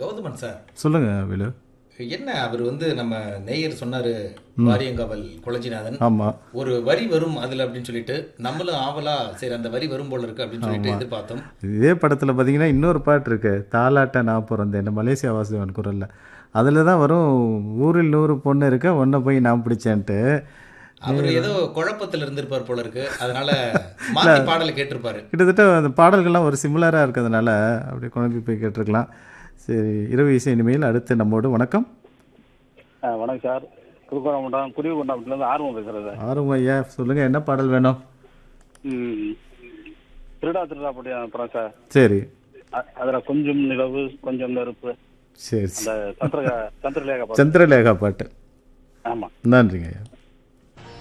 Gowthaman sir சொல்லுங்க வேலு என்ன அவர் வந்து நம்ம நேயர் சொன்னாரு வாரியங்காவல் குளஞ்சிநாதன் ஆமாம் ஒரு வரி வரும் அதுல அப்படின்னு சொல்லிட்டு நம்மளும் ஆவலா சரி அந்த வரி வரும் போல இருக்கு அப்படின்னு சொல்லிட்டு எதிர்பார்த்தோம் இதே படத்தில் பார்த்தீங்கன்னா இன்னொரு பாட்டு இருக்கு தாலாட்ட நான் பிறந்தேன் இந்த மலேசியா வாசுதேவன் குரலில் அதில் தான் வரும் ஊரில் நூறு பொண்ணு இருக்க ஒன்றை போய் நான் பிடிச்சேன்ட்டு அவர் ஏதோ குழப்பத்துல இருந்திருப்பார் போல இருக்கு அதனால மாத்தி பாடலை கேட்டிருப்பாரு கிட்டத்தட்ட அந்த பாடல்கள்லாம் ஒரு சிமிலராக இருக்கிறதுனால அப்படியே குழம்பி போய் கேட்டிருக்கலாம் சரி இரவு இசை இனிமேல் அடுத்து நம்மோடு வணக்கம் ஆ, வணக்கம் சார் புதுக்கோணம் குருவி கொண்டாபுரத்துலேருந்து ஆர்வம் பேசுகிறேன் சார் ஆர்வம் ஐயா சொல்லுங்கள் என்ன பாடல் வேணும் ம் திருடா திருடா படி அப்புறம் சார் சரி அதில் கொஞ்சம் நிலவு கொஞ்சம் நெருப்பு சரி அந்த சந்திரகா சந்திரலேகா பாட்டு சந்திரலேகா பாட்டு ஆமாம் நன்றிங்க ஐயா